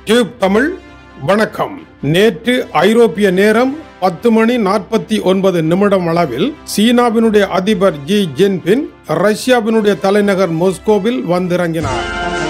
tube Tamil வணக்கம் நேற்று ஐரோப்பிய நேரம் பத்து மணி நாற்பத்தி ஒன்பது நிமிடம் அளவில் சீனாவினுடைய அதிபர் ஜி ஜின்பின் ரஷ்யாவினுடைய தலைநகர் மொஸ்கோவில் வந்திறங்கினார்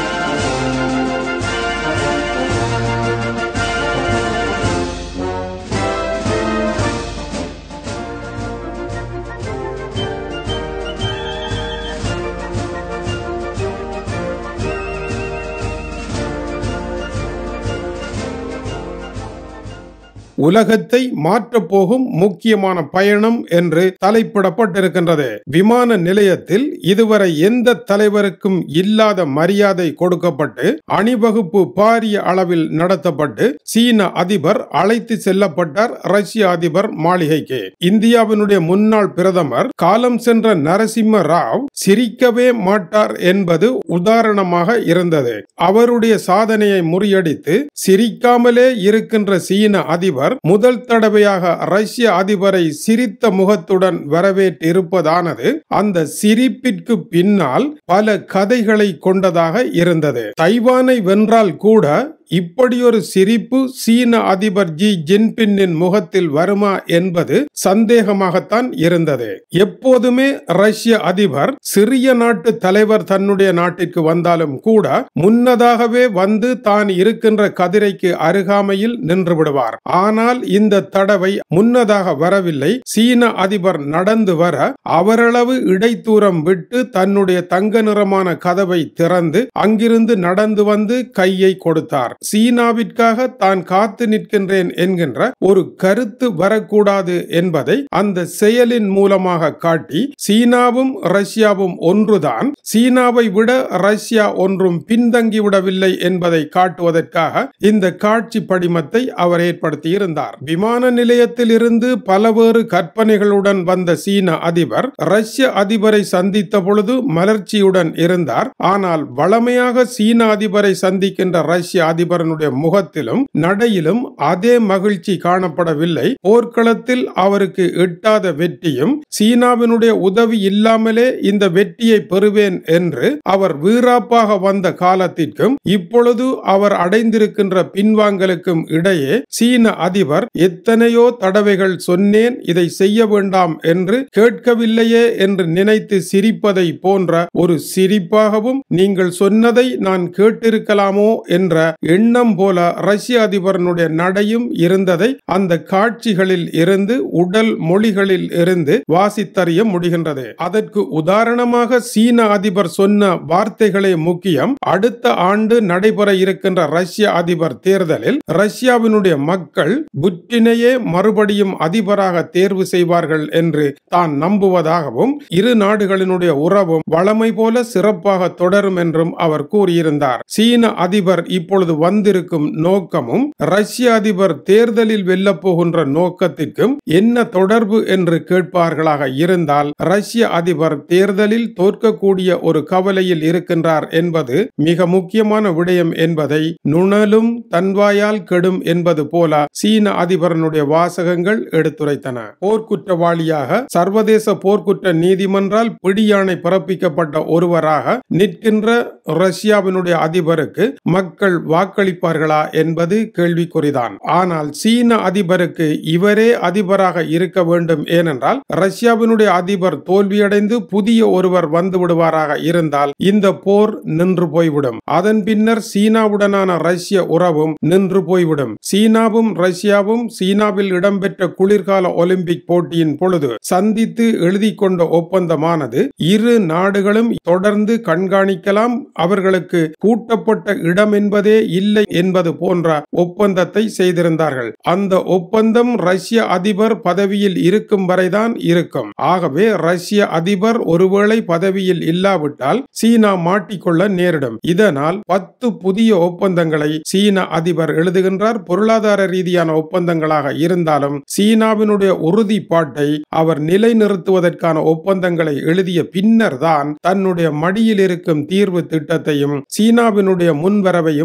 உலகத்தை மாற்றப் போகும் முக்கியமான பயணம் என்று தலைப்பிடப்பட்டிருக்கின்றது விமான நிலையத்தில் இதுவரை எந்த தலைவருக்கும் இல்லாத மரியாதை கொடுக்கப்பட்டு அணிவகுப்பு பாரிய அளவில் நடத்தப்பட்டு சீன அதிபர் அழைத்து செல்லப்பட்டார் ரஷ்ய அதிபர் மாளிகைக்கு இந்தியாவினுடைய முன்னாள் பிரதமர் காலம் சென்ற நரசிம்ம ராவ் சிரிக்கவே மாட்டார் என்பது உதாரணமாக இருந்தது அவருடைய சாதனையை முறியடித்து சிரிக்காமலே இருக்கின்ற சீன அதிபர் முதல் தடவையாக ரஷ்ய அதிபரை சிரித்த முகத்துடன் வரவேற்றிருப்பதானது அந்த சிரிப்பிற்கு பின்னால் பல கதைகளை கொண்டதாக இருந்தது தைவானை வென்றால் கூட இப்படியொரு சிரிப்பு சீன அதிபர் ஜி ஜின்பின்னின் முகத்தில் வருமா என்பது சந்தேகமாகத்தான் இருந்தது எப்போதுமே ரஷ்ய அதிபர் சிறிய நாட்டு தலைவர் தன்னுடைய நாட்டிற்கு வந்தாலும் கூட முன்னதாகவே வந்து தான் இருக்கின்ற கதிரைக்கு அருகாமையில் நின்று விடுவார் ஆனால் இந்த தடவை முன்னதாக வரவில்லை சீன அதிபர் நடந்து வர அவரளவு இடைத்தூரம் விட்டு தன்னுடைய தங்க நிறமான கதவை திறந்து அங்கிருந்து நடந்து வந்து கையை கொடுத்தார் சீனாவிற்காக தான் காத்து நிற்கின்றேன் என்கின்ற ஒரு கருத்து வரக்கூடாது என்பதை அந்த செயலின் மூலமாக காட்டி சீனாவும் ரஷ்யாவும் ஒன்றுதான் சீனாவை விட ரஷ்யா ஒன்றும் பின்தங்கிவிடவில்லை என்பதை காட்டுவதற்காக இந்த காட்சி படிமத்தை அவர் ஏற்படுத்தியிருந்தார் விமான நிலையத்தில் இருந்து பலவேறு கற்பனைகளுடன் வந்த சீன அதிபர் ரஷ்ய அதிபரை சந்தித்த பொழுது மலர்ச்சியுடன் இருந்தார் ஆனால் வளமையாக சீன அதிபரை சந்திக்கின்ற ரஷ்ய அதிபரனுடைய முகத்திலும் நடையிலும் அதே மகிழ்ச்சி காணப்படவில்லை போர்க்களத்தில் அவருக்கு எட்டாத வெற்றியும் சீனாவினுடைய உதவி இல்லாமலே இந்த வெற்றியை பெறுவேன் என்று அவர் வீராப்பாக வந்த காலத்திற்கும் இப்பொழுது அவர் அடைந்திருக்கின்ற பின்வாங்கலுக்கும் இடையே சீன அதிபர் எத்தனையோ தடவைகள் சொன்னேன் இதை செய்ய வேண்டாம் என்று கேட்கவில்லையே என்று நினைத்து சிரிப்பதை போன்ற ஒரு சிரிப்பாகவும் நீங்கள் சொன்னதை நான் கேட்டிருக்கலாமோ என்ற எண்ணம் போல ரஷ்ய அதிபரனுடைய நடையும் இருந்ததை அந்த காட்சிகளில் இருந்து உடல் மொழிகளில் இருந்து வாசித்தறிய முடிகின்றது அதற்கு உதாரணமாக சீன அதிபர் சொன்ன வார்த்தைகளே முக்கியம் அடுத்த ஆண்டு நடைபெற இருக்கின்ற ரஷ்ய அதிபர் தேர்தலில் ரஷ்யாவினுடைய மக்கள் புட்டினையே மறுபடியும் அதிபராக தேர்வு செய்வார்கள் என்று தான் நம்புவதாகவும் இரு நாடுகளினுடைய உறவும் வளமை போல சிறப்பாக தொடரும் என்றும் அவர் கூறியிருந்தார் சீன அதிபர் இப்பொழுது வந்திருக்கும் நோக்கமும் ரஷ்ய அதிபர் தேர்தலில் வெல்லப் போகின்ற நோக்கத்திற்கும் என்ன தொடர்பு என்று கேட்பார்களாக இருந்தால் ரஷ்ய அதிபர் தேர்தலில் தோற்கக்கூடிய ஒரு கவலையில் இருக்கின்றார் என்பது மிக முக்கியமான விடயம் என்பதை நுணலும் தன்வாயால் கெடும் என்பது போல சீன அதிபரனுடைய வாசகங்கள் எடுத்துரைத்தன போர்க்குற்றவாளியாக சர்வதேச போர்க்குற்ற நீதிமன்றால் பிடியாணை பிறப்பிக்கப்பட்ட ஒருவராக நிற்கின்ற ரஷ்யாவினுடைய அதிபருக்கு மக்கள் வாக்களிப்பார்களா என்பது கேள்விக்குறிதான் ஆனால் சீன அதிபருக்கு இவரே அதிபராக இருக்க வேண்டும் ஏனென்றால் ரஷ்யாவினுடைய அதிபர் தோல்வியடைந்து புதிய ஒருவர் வந்து விடுவாராக இருந்தால் இந்த போர் நின்று போய்விடும் அதன் பின்னர் சீனாவுடனான ரஷ்ய உறவும் நின்று போய்விடும் சீனாவும் ரஷ்யாவும் சீனாவில் இடம்பெற்ற குளிர்கால ஒலிம்பிக் போட்டியின் பொழுது சந்தித்து எழுதி கொண்ட ஒப்பந்தமானது இரு நாடுகளும் தொடர்ந்து கண்காணிக்கலாம் அவர்களுக்கு கூட்டப்பட்ட இடம் என்பதே இல்லை என்பது போன்ற ஒப்பந்தத்தை செய்திருந்தார்கள் அந்த ஒப்பந்தம் ரஷ்ய அதிபர் பதவியில் இருக்கும் வரைதான் இருக்கும் ஆகவே ரஷ்ய அதிபர் ஒருவேளை பதவியில் இல்லாவிட்டால் சீனா மாட்டிக்கொள்ள நேரிடும் இதனால் பத்து புதிய ஒப்பந்தங்களை சீன அதிபர் எழுதுகின்றார் பொருளாதார ரீதியான ஒப்பந்தங்களாக இருந்தாலும் சீனாவினுடைய உறுதிப்பாட்டை அவர் நிலைநிறுத்துவதற்கான ஒப்பந்தங்களை எழுதிய பின்னர் தான் தன்னுடைய மடியில் இருக்கும் தீர்வு திட்டத்தையும் சீனாவினுடைய முன்வரவையும் அவர்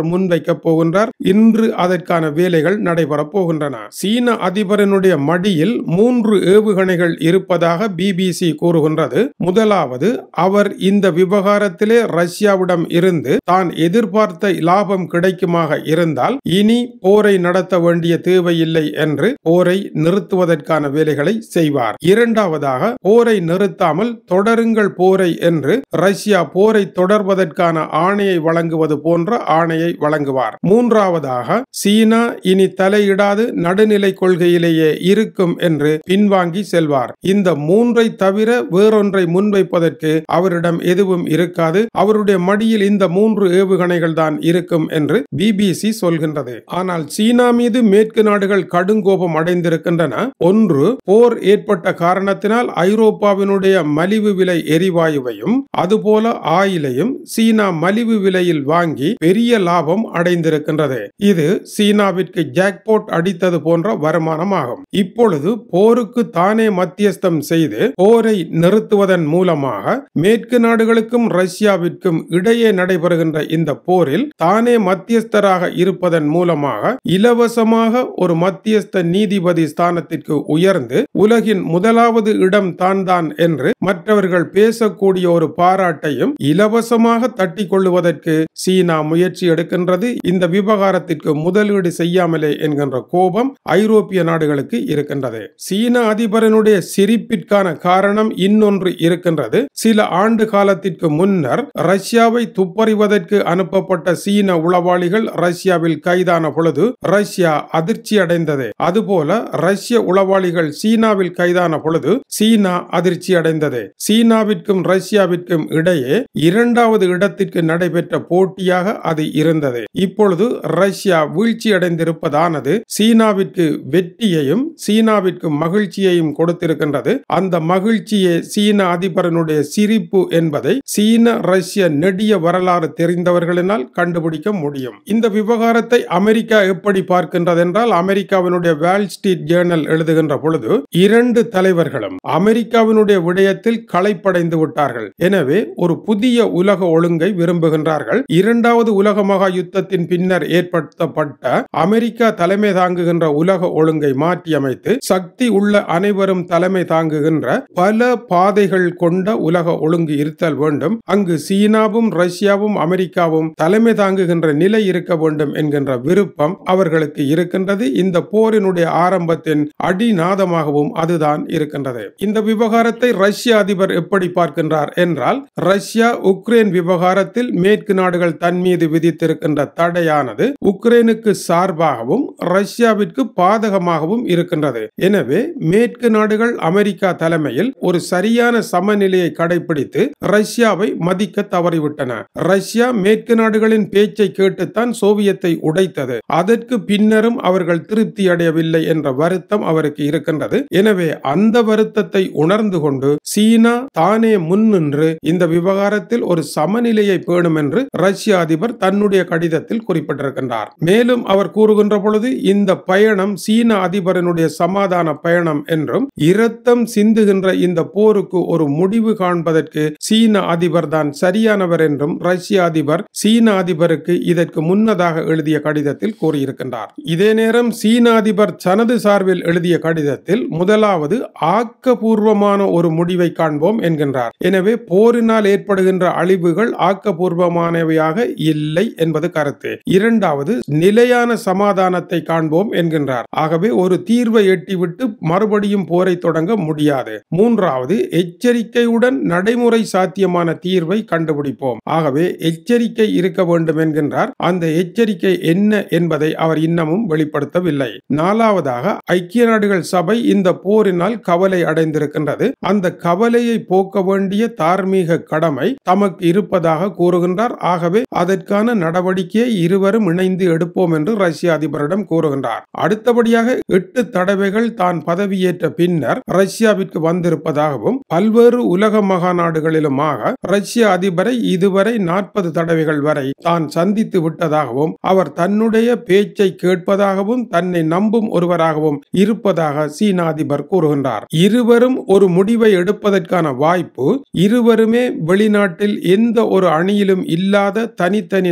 முன்வைக்கப் போகின்றார் இன்று அதற்கான வேலைகள் நடைபெறப் போகின்றன சீன அதிபரனுடைய மடியில் மூன்று ஏவுகணைகள் இருப்பதாக பிபிசி கூறுகின்றது முதலாவது அவர் இந்த விவகாரத்திலே ரஷ்யாவிடம் இருந்து தான் எதிர்பார்த்த லாபம் கிடைக்குமாக இருந்தால் இனி போரை நடத்த வேண்டிய தேவையில்லை என்று போரை நிறுத்துவதற்கான வேலைகளை செய்வார் இரண்டாவதாக போரை நிறுத்தாமல் தொடருங்கள் போரை என்று ரஷ்யா போரை தொடர்வதற்கான ஆணையை வழங்குவது போன்ற ஆணையை வழங்குவார் மூன்றாவதாக சீனா இனி தலையிடாது நடுநிலை கொள்கையிலேயே இருக்கும் என்று பின்வாங்கி செல்வார் இந்த மூன்றை தவிர வேறொன்றை முன்வைப்பதற்கு அவரிடம் எதுவும் இருக்காது அவருடைய மடியில் இந்த மூன்று ஏவுகணைகள் தான் இருக்கும் என்று பிபிசி சொல்கின்றது ஆனால் சீனா மீது மேற்கு நாடுகள் கடுங்கோபம் அடைந்திருக்கின்றன ஒன்று போர் ஏற்பட்ட காரணத்தினால் ஐரோப்பாவினுடைய மலிவு விலை எரிவாயுவையும் அதுபோல ஆயிலையும் சீனா மலிவு விலையில் வாங்கி பெரிய லாபம் அடைந்திருக்கின்றது இது சீனாவிற்கு ஜாக்போட் அடித்தது போன்ற வருமானமாகும் இப்பொழுது போருக்கு தானே மத்தியஸ்தம் செய்து போரை நிறுத்துவதன் மூலமாக மேற்கு நாடுகளுக்கும் ரஷ்யாவிற்கும் இடையே நடைபெறுகின்ற இந்த போரில் தானே மத்தியஸ்தராக இருப்பதன் மூலமாக இலவசமாக ஒரு மத்தியஸ்த நீதிபதி ஸ்தானத்திற்கு உயர்ந்து உலகின் முதலாவது இடம் தான் தான் என்று மற்றவர்கள் பேசக்கூடிய ஒரு பாராட்டையும் இலவசமாக தட்டி கொள்ளுவதற்கு சீனா முயற்சி எடுக்கின்றது இந்த விவகாரத்திற்கு முதலீடு செய்யாமலே என்கின்ற கோபம் ஐரோப்பிய நாடுகளுக்கு இருக்கின்றது சீன அதிபரனுடைய சிரிப்பிற்கான காரணம் இன்னொன்று இருக்கின்றது சில ஆண்டு காலத்திற்கு முன்னர் ரஷ்யாவை துப்பறிவதற்கு அனுப்பப்பட்ட சீன உளவாளிகள் ரஷ்யாவில் கைதான பொழுது ரஷ்யா அதிர்ச்சி அடைந்தது அதுபோல ரஷ்ய உளவாளிகள் சீனாவில் கைதான பொழுது சீனா அதிர்ச்சி அடைந்தது சீனாவிற்கும் ரஷ்யாவிற்கும் இடையே இரண்டாவது இடத்திற்கு நடைபெற்ற போட்டியாக அது இருந்தது இப்பொழுது ரஷ்யா வீழ்ச்சி அடைந்திருப்பதானது சீனாவிற்கு வெற்றியையும் சீனாவிற்கு மகிழ்ச்சியையும் கொடுத்திருக்கின்றது அந்த மகிழ்ச்சியே சீன அதிபரனுடைய சிரிப்பு என்பதை சீன ரஷ்ய நெடிய வரலாறு தெரிந்தவர்களினால் கண்டுபிடிக்க முடியும் இந்த விவகாரத்தை அமெரிக்கா எப்படி பார்க்கின்றது என்றால் அமெரிக்காவினுடைய வால் ஸ்ட்ரீட் ஜேர்னல் எழுதுகின்ற பொழுது இரண்டு தலைவர்களும் அமெரிக்காவினுடைய விடயத்தில் களைப்படைந்து விட்டார்கள் எனவே ஒரு புதிய உலக ஒழுங்கை விரும்புகின்றார்கள் இரண்டாவது உலக மகா யுத்தத்தின் பின்னர் ஏற்படுத்தப்பட்ட அமெரிக்கா தலைமை தாங்குகின்ற உலக ஒழுங்கை மாற்றியமைத்து சக்தி உள்ள அனைவரும் தலைமை தாங்குகின்ற பல பாதைகள் கொண்ட உலக ஒழுங்கு இருத்தல் வேண்டும் அங்கு சீனாவும் ரஷ்யாவும் அமெரிக்காவும் தலைமை தாங்குகின்ற நிலை இருக்க வேண்டும் என்கின்ற விருப்பம் அவர்களுக்கு இருக்கின்றது இந்த போரினுடைய ஆரம்பத்தின் அடிநாதமாகவும் அதுதான் இருக்கின்றது இந்த விவகாரத்தை ரஷ்ய அதிபர் எப்படி பார்க்கின்றார் என்றால் ரஷ்யா உக்ரைன் விவகாரத்தில் மேற்கு நாடுகள் தன் மீது விதித்திருக்கின்ற தடையானது உக்ரைனுக்கு சார்பாகவும் ரஷ்யாவிற்கு பாதகமாகவும் இருக்கின்றது எனவே மேற்கு நாடுகள் அமெரிக்கா தலைமையில் ஒரு சரியான சமநிலையை கடைபிடித்து ரஷ்யாவை மதிக்க தவறிவிட்டன ரஷ்யா மேற்கு நாடுகளின் பேச்சை கேட்டுத்தான் சோவியத்தை உடைத்தது அதற்கு பின்னரும் அவர்கள் திருப்தி அடையவில்லை என்ற வருத்தம் அவருக்கு இருக்கின்றது எனவே அந்த வருத்தத்தை உணர்ந்து கொண்டு சீனா தானே முன்னின்று இந்த விவகாரத்தில் ஒரு சமநிலையை பேணும் என்று ரஷ்ய அதிபர் தன்னுடைய கடிதத்தில் குறிப்பிட்டிருக்கின்றார் மேலும் அவர் கூறுகின்ற பொழுது இந்த பயணம் சீன அதிபரனுடைய சமாதான பயணம் என்றும் இரத்தம் சிந்துகின்ற இந்த போருக்கு ஒரு முடிவு காண்பதற்கு சீன அதிபர் தான் சரியானவர் என்றும் ரஷ்ய அதிபர் சீன அதிபருக்கு இதற்கு முன்னதாக எழுதிய கடிதத்தில் கூறியிருக்கின்றார் இதே நேரம் சீன அதிபர் தனது சார்பில் எழுதிய கடிதத்தில் முதலாவது ஆக்கபூர்வமான ஒரு முடிவை காண்போம் என்கின்றார் எனவே போரினால் ஏற்படுகின்ற அழிவுகள் ஆக்கபூர்வமானவையாக இல்லை என்பது கருத்து இரண்டாவது நிலையான சமாதானத்தை காண்போம் என்கின்றார் ஆகவே ஒரு தீர்வை எட்டிவிட்டு மறுபடியும் போரை தொடங்க முடியாது மூன்றாவது எச்சரிக்கையுடன் நடைமுறை சாத்தியமான தீர்வை கண்டுபிடிப்போம் ஆகவே எச்சரிக்கை இருக்க வேண்டும் என்கின்றார் அந்த எச்சரிக்கை என்ன என்பதை அவர் இன்னமும் வெளிப்படுத்தவில்லை நாலாவதாக ஐக்கிய நாடுகள் சபை இந்த போரினால் கவலை அடைந்திருக்கின்றது அந்த கவலையை போக்க வேண்டிய தார்மீக கடமை தமக்கு இருப்பதாக கூறுகின்றார் ஆகவே அதற்கான நடவடிக்கையை இருவரும் இணைந்து எடுப்போம் என்று ரஷ்ய அதிபரிடம் கூறுகின்றார் அடுத்தபடியாக எட்டு தடவைகள் தான் பதவியேற்ற பின்னர் ரஷ்யாவிற்கு வந்திருப்பதாகவும் பல்வேறு உலக மகாநாடுகளிலுமாக ரஷ்ய அதிபரை இதுவரை நாற்பது தடவைகள் வரை தான் சந்தித்து விட்டதாகவும் அவர் தன்னுடைய பேச்சை கேட்பதாகவும் தன்னை நம்பும் ஒருவராகவும் இருப்பதாக சீன அதிபர் கூறுகின்றார் இருவரும் ஒரு முடிவை எடுப்பதற்கான வாய்ப்பு இருவருமே வெளிநாட்டில் எந்த ஒரு அணியிலும் இல்லாத தனித்தனி நாடுகளாக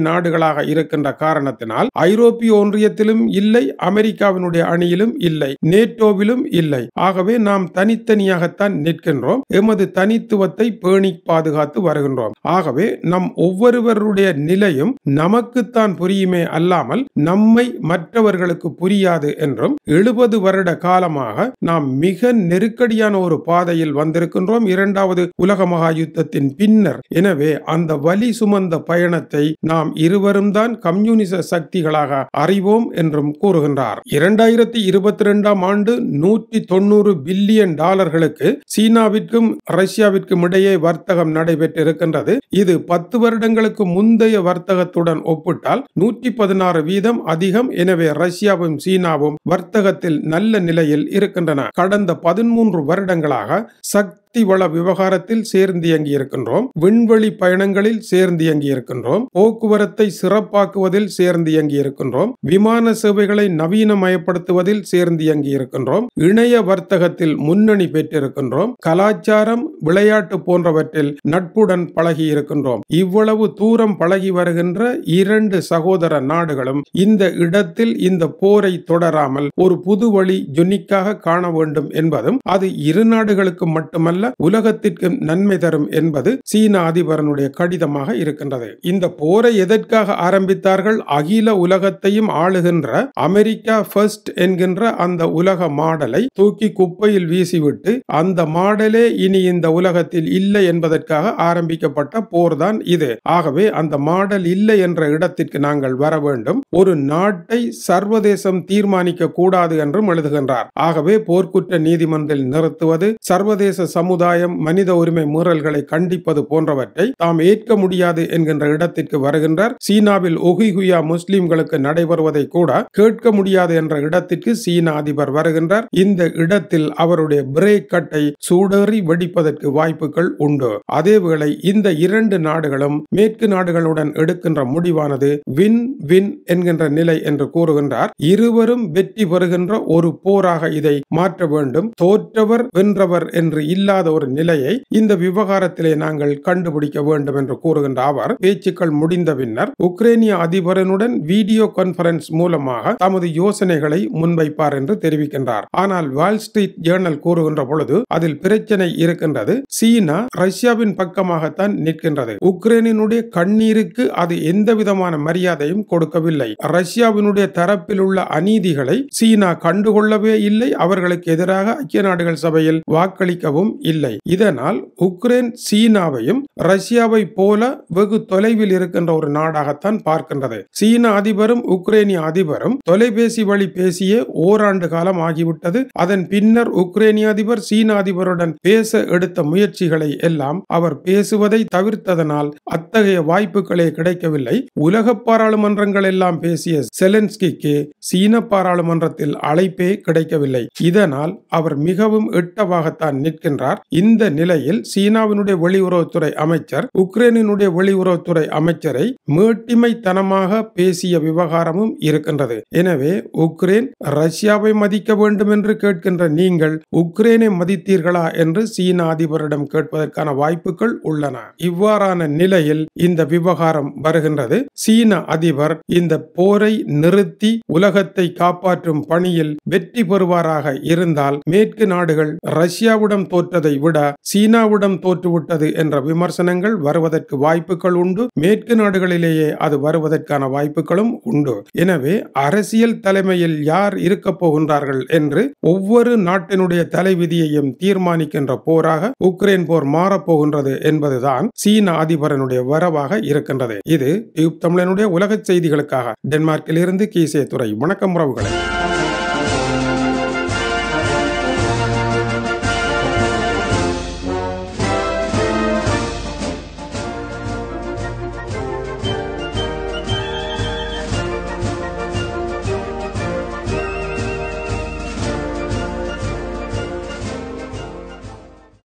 நாடுகளாக இருக்கின்ற காரணத்தினால் ஐரோப்பிய ஒன்றியத்திலும் இல்லை அமெரிக்காவினுடைய அணியிலும் இல்லை நேட்டோவிலும் இல்லை ஆகவே நாம் தனித்தனியாகத்தான் நிற்கின்றோம் எமது தனித்துவத்தை பேணி பாதுகாத்து வருகின்றோம் ஆகவே நம் ஒவ்வொருவருடைய நிலையும் நமக்குத்தான் புரியுமே அல்லாமல் நம்மை மற்றவர்களுக்கு புரியாது என்றும் எழுபது வருட காலமாக நாம் மிக நெருக்கடியான ஒரு பாதையில் வந்திருக்கின்றோம் இரண்டாவது உலக மகா யுத்தத்தின் பின்னர் எனவே அந்த வலி சுமந்த பயணத்தை நாம் இருவரும் தான் கம்யூனிச சக்திகளாக அறிவோம் என்றும் கூறுகின்றார் இரண்டாயிரத்தி இருபத்தி இரண்டாம் ஆண்டு நூற்றி தொண்ணூறு பில்லியன் டாலர்களுக்கு சீனாவிற்கும் ரஷ்யாவிற்கும் இடையே வர்த்தகம் நடைபெற்றிருக்கின்றது இது பத்து வருடங்களுக்கு முந்தைய வர்த்தகத்துடன் ஒப்பிட்டால் நூற்றி பதினாறு வீதம் அதிகம் எனவே ரஷ்யாவும் சீனாவும் வர்த்தகத்தில் நல்ல நிலையில் இருக்கின்றன கடந்த பதிமூன்று வருடங்களாக சக்தி வள விவகாரத்தில் சேர்ந்து இயங்கி இருக்கின்றோம் விண்வெளி பயணங்களில் சேர்ந்து இயங்கி இருக்கின்றோம் போக்குவரத்தை சிறப்பாக்குவதில் சேர்ந்து இயங்கி இருக்கின்றோம் விமான சேவைகளை நவீனமயப்படுத்துவதில் சேர்ந்து இயங்கி இருக்கின்றோம் இணைய வர்த்தகத்தில் முன்னணி பெற்றிருக்கின்றோம் கலாச்சாரம் விளையாட்டு போன்றவற்றில் நட்புடன் பழகி இருக்கின்றோம் இவ்வளவு தூரம் பழகி வருகின்ற இரண்டு சகோதர நாடுகளும் இந்த இடத்தில் இந்த போரை தொடராமல் ஒரு புது வழி ஜொனிக்காக காண வேண்டும் என்பதும் அது இரு நாடுகளுக்கு மட்டுமல்ல உலகத்திற்கு நன்மை தரும் என்பது சீன அதிபரனுடைய கடிதமாக இருக்கின்றது இந்த போரை எதற்காக ஆரம்பித்தார்கள் அகில உலகத்தையும் ஆளுகின்ற அமெரிக்கா ஃபர்ஸ்ட் என்கின்ற அந்த உலக மாடலை தூக்கி குப்பையில் வீசிவிட்டு அந்த மாடலே இனி இந்த உலகத்தில் இல்லை என்பதற்காக ஆரம்பிக்கப்பட்ட போர்தான் இது ஆகவே அந்த மாடல் இல்லை என்ற இடத்திற்கு நாங்கள் வர வேண்டும் ஒரு நாட்டை சர்வதேசம் தீர்மானிக்க கூடாது என்றும் எழுதுகின்றார் ஆகவே போர்க்குற்ற நீதிமன்றில் நிறுத்துவது சர்வதேச சமுதாயம் மனித உரிமை மீறல்களை கண்டிப்பது போன்றவற்றை தாம் ஏற்க முடியாது என்கின்ற இடத்திற்கு வருகின்றார் சீனாவில் ஒகிகுயா முஸ்லிம்களுக்கு நடைபெறுவதை கூட கேட்க முடியாது என்ற இடத்திற்கு சீன அதிபர் வருகின்றார் இந்த இடத்தில் அவருடைய பிரேக் கட்டை சூடேறி வெடிப்பதற்கு வாய்ப்புகள் உண்டு அதேவேளை இந்த இரண்டு நாடுகளும் மேற்கு நாடுகளுடன் எடுக்கின்ற முடிவானது வின் வின் என்கின்ற நிலை என்று கூறுகின்றார் இருவரும் வெற்றி பெறுகின்ற ஒரு போராக இதை மாற்ற வேண்டும் தோற்றவர் வென்றவர் என்று இல்லாத ஒரு நிலையை இந்த விவகாரத்திலே நாங்கள் கண்டுபிடிக்க வேண்டும் என்று கூறுகின்ற அவர் பேச்சுக்கள் முடிந்த பின்னர் உக்ரைனிய அதிபரனுடன் வீடியோ கான்பரன்ஸ் மூலமாக தமது யோசனைகளை முன்வைப்பார் என்று தெரிவிக்கின்றார் ஆனால் வால் ஸ்ட்ரீட் ஜேர்னல் கூறுகின்ற பொழுது அதில் பிரச்சனை இருக்கின்றது சீனா ரஷ்யாவின் பக்கமாகத்தான் நிற்கின்றது உக்ரைனினுடைய கண்ணீருக்கு அது எந்த விதமான மரியாதையும் கொடுக்கவில்லை ரஷ்யாவினுடைய தரப்பில் உள்ள அநீதிகளை சீனா கண்டுகொள்ளவே இல்லை அவர்களுக்கு எதிராக ஐக்கிய நாடுகள் சபையில் வாக்களிக்கவும் இல்லை இதனால் உக்ரைன் சீனாவையும் ரஷ்யாவை போல வெகு தொலைவில் இருக்கின்ற ஒரு நாடாகத்தான் பார்க்கின்றது சீன அதிபரும் உக்ரைனிய அதிபரும் தொலைபேசி வழி பேசிய ஓராண்டு காலம் ஆகிவிட்டது அதன் பின்னர் உக்ரைனிய அதிபர் சீன அதிபருடன் பேச எடுத்த முயற்சிகளை எல்லாம் அவர் பேசுவதை தவிர்த்ததனால் அத்தகைய வாய்ப்புகளே கிடைக்கவில்லை உலக பாராளுமன்றங்கள் எல்லாம் பேசிய செலன்ஸ்கிக்கு சீன பாராளுமன்றத்தில் அழைப்பே கிடைக்கவில்லை இதனால் அவர் மிகவும் எட்டவாகத்தான் நிற்கின்றார் இந்த நிலையில் சீனாவினுடைய வெளியுறவுத்துறை அமைச்சர் உக்ரைனினுடைய வெளியுறவுத்துறை அமைச்சரை மேட்டிமைத்தனமாக பேசிய விவகாரமும் இருக்கின்றது எனவே உக்ரைன் ரஷ்யாவை மதிக்க வேண்டும் என்று கேட்கின்ற நீங்கள் உக்ரைனை மதித்தீர்களா என்று சீன அதிபரிடம் கேட்பதற்கான வாய்ப்புகள் உள்ளன இவ்வாறான நிலையில் இந்த விவகாரம் வருகின்றது சீன அதிபர் இந்த போரை நிறுத்தி உலகத்தை காப்பாற்றும் பணியில் வெற்றி பெறுவாராக இருந்தால் மேற்கு நாடுகள் ரஷ்யாவிடம் தோற்றதை விட சீனாவிடம் தோற்றுவிட்டது என்ற விமர்சனங்கள் வருவதற்கு வாய்ப்புகள் உண்டு மேற்கு நாடுகளிலேயே அது வருவதற்கான வாய்ப்புகளும் உண்டு எனவே அரசியல் தலைமையில் யார் இருக்க போகின்றார்கள் என்று ஒவ்வொரு நாட்டினுடைய தலைவிதியையும் தீர்மானிக்கின்ற போராக உக்ரைன் போர் மாறப்போகின்றது என்பதுதான் சீன அதிபரனுடைய வரவாக இருக்கின்றது இது டியூப் தமிழனுடைய உலக செய்திகளுக்காக டென்மார்க்கில் இருந்து கீசே துறை வணக்கம் உறவுகளை